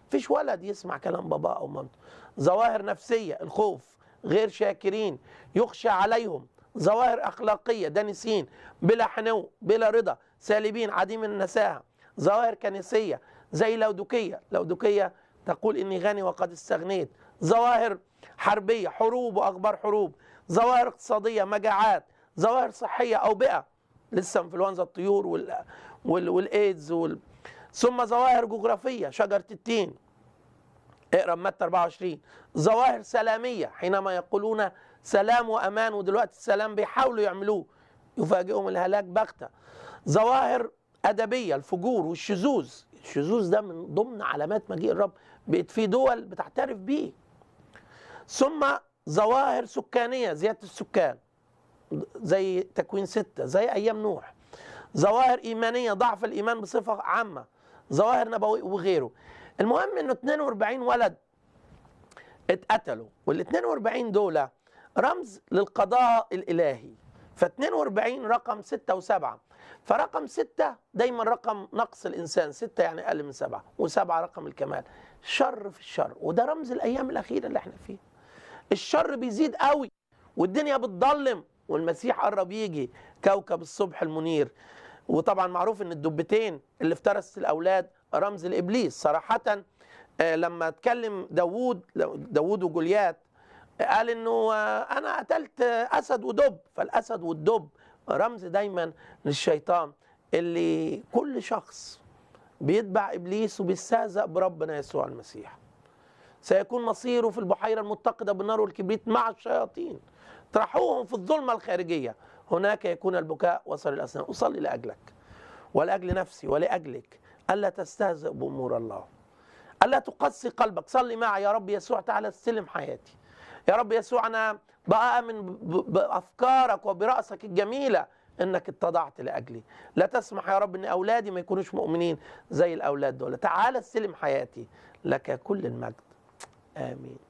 فيش ولد يسمع كلام بابا او مامته ظواهر نفسيه الخوف غير شاكرين يخشى عليهم ظواهر اخلاقيه دانسين بلا حنو بلا رضا سالبين عديم النساهه ظواهر كنسيه زي لودوكيه لودوكيه تقول اني غني وقد استغنيت ظواهر حربيه حروب واخبار حروب ظواهر اقتصاديه مجاعات ظواهر صحيه اوبئه لسه انفلونزا الطيور وال وال والايدز وال ثم ظواهر جغرافيه شجره التين اقرا متى 24 ظواهر سلاميه حينما يقولون سلام وامان ودلوقتي السلام بيحاولوا يعملوه يفاجئهم الهلاك بغته ظواهر ادبيه الفجور والشذوذ الشذوذ ده من ضمن علامات مجيء الرب بقت في دول بتعترف بيه ثم ظواهر سكانيه زياده السكان زي تكوين ستة زي أيام نوح ظواهر إيمانية ضعف الإيمان بصفة عامة ظواهر نبوي وغيره المهم أنه 42 ولد اتقتلوا وال 42 دول رمز للقضاء الإلهي ف 42 رقم 6 و7 فرقم 6 دايما رقم نقص الإنسان 6 يعني أقل من 7 و7 رقم الكمال شر في الشر وده رمز الأيام الأخيرة اللي احنا فيها الشر بيزيد قوي والدنيا بتضلم والمسيح قرب يجي كوكب الصبح المنير وطبعا معروف ان الدبتين اللي افترست الاولاد رمز الابليس صراحه لما اتكلم داوود داوود وجوليات قال انه انا قتلت اسد ودب فالاسد والدب رمز دايما للشيطان اللي كل شخص بيتبع ابليس وبيستهزأ بربنا يسوع المسيح سيكون مصيره في البحيره المتقده بالنار والكبريت مع الشياطين اطرحوهم في الظلمة الخارجية هناك يكون البكاء وصل الأسنان أصلي لأجلك ولأجل نفسي ولأجلك ألا تستهزئ بأمور الله ألا تقسي قلبك صلي معي يا رب يسوع تعالى استلم حياتي يا رب يسوع أنا بآمن بأفكارك وبرأسك الجميلة انك اتضعت لاجلي لا تسمح يا رب ان اولادي ما يكونوش مؤمنين زي الاولاد دول تعالى استلم حياتي لك كل المجد امين